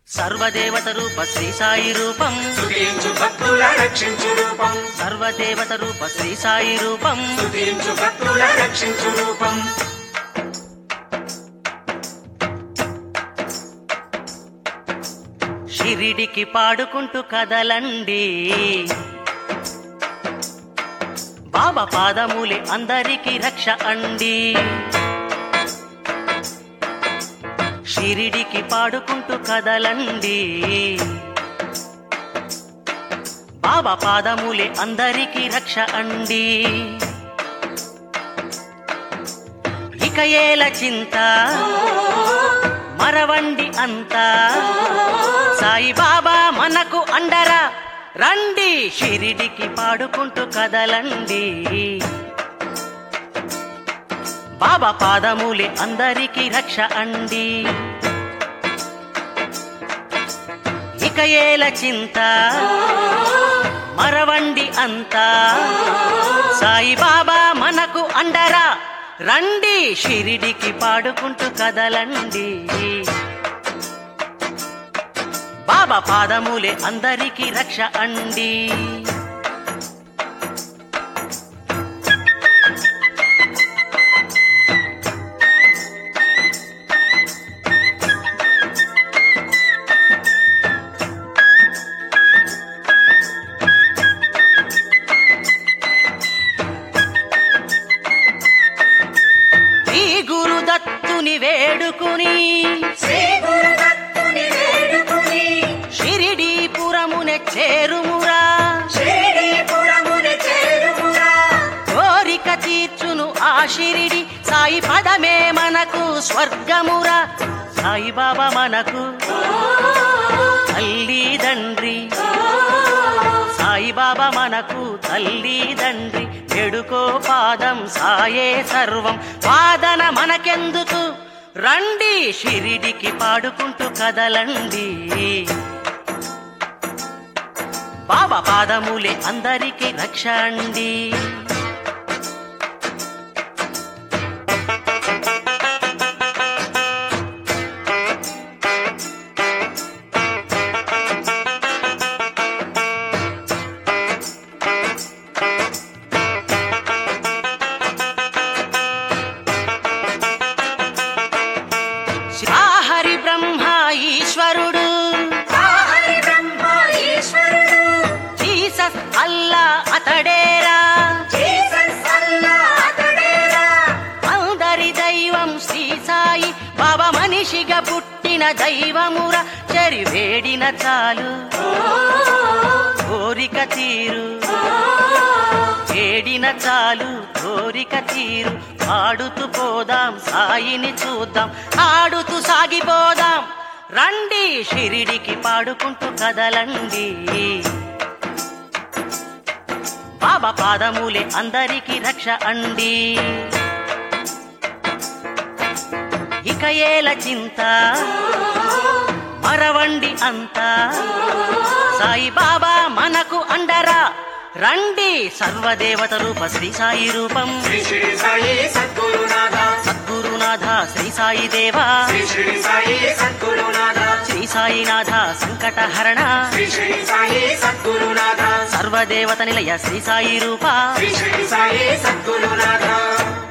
సర్వదేవత రూప శ్రీ సాయి రూపం స్తుతించు భక్తుల రక్షించు రూపం సర్వదేవత రూప శ్రీ సాయి రూపం స్తుతించు భక్తుల రక్షించు రూపం షిరిడికి పాడుకుంటూ కదలండి బాబా పాదములే అందరికి రక్ష అండి షిరిడికి పాడుకుంటూ కదలండి బాబా పాదములే అందరికి రక్ష అండి ఇక ఏల చింత మరవండి అంతా సాయిబాబా మనకు అండరా రండి షిరిడికి పాడుకుంటూ కదలండి బాబా పాదములే అందరికి రక్ష అండి ఇక ఏల చింత మరవండి అంతా సాయిబాబా మనకు అండరా రండి షిరిడికి పాడుకుంటూ కదలండి బాబా పాదములే అందరికి రక్ష అండి ఈ గురుదత్తుని వేడుకుని శ్రీ గురుదత్తుని వేడుకుని షిరిడీపురమునే చేరుమురా షిరిడీపురమున చేరుమురా కోరిక తీర్చును ఆ షిరిడి సాయి పదమే మనకు స్వర్గమురా సాయిబాబా మనకు తల్లి తండ్రి సాయిబాబా మనకు తల్లి తండ్రి ఎడుకో పాదం సాయే సర్వం వాదన మనకెందుకు రండి షిరిడికి పాడుకుంటూ కదలండి బాబా పాదములే అందరికి రక్ష అండి శ్రాహరి బ్రహ్మ ఈశ్వరుడు ఆ హరి బ్రహ్మ ఈశ్వరుడు జీసస్ అల్లా అతడేరా జీసస్ అల్లా అతడేరా అందరి దైవం శ్రీ సాయి బాబా మనిషిగా పుట్టిన దైవమురా చెరి వేడిన చాలు కోరిక తీరు వేడిన చాలు కోరిక తీరు ఆడుతూ పోదాం సాయిని చూద్దాం ఆడుతూ సాగిపోదాం రండి షిరిడికి పాడుకుంటూ కదలండి బాబా పాదములే అందరికి రక్ష అండి ఇక ఏల చింత మరవండి అంతా సాయిబాబా మనకు అండరా రండి సర్వదేవత రూప శ్రీ సాయి రూపం శ్రీ శ్రీ సాయి సద్గురునాథ సద్గురునాథ శ్రీ సాయి దేవా శ్రీ శ్రీ సాయి సద్గురునాథ శ్రీ సాయినాథ సంకటహరణ శ్రీ శ్రీ సాయి సద్గురునాథ సర్వదేవత నిలయ శ్రీ సాయి రూప శ్రీ శ్రీ సాయి సద్గురునాథ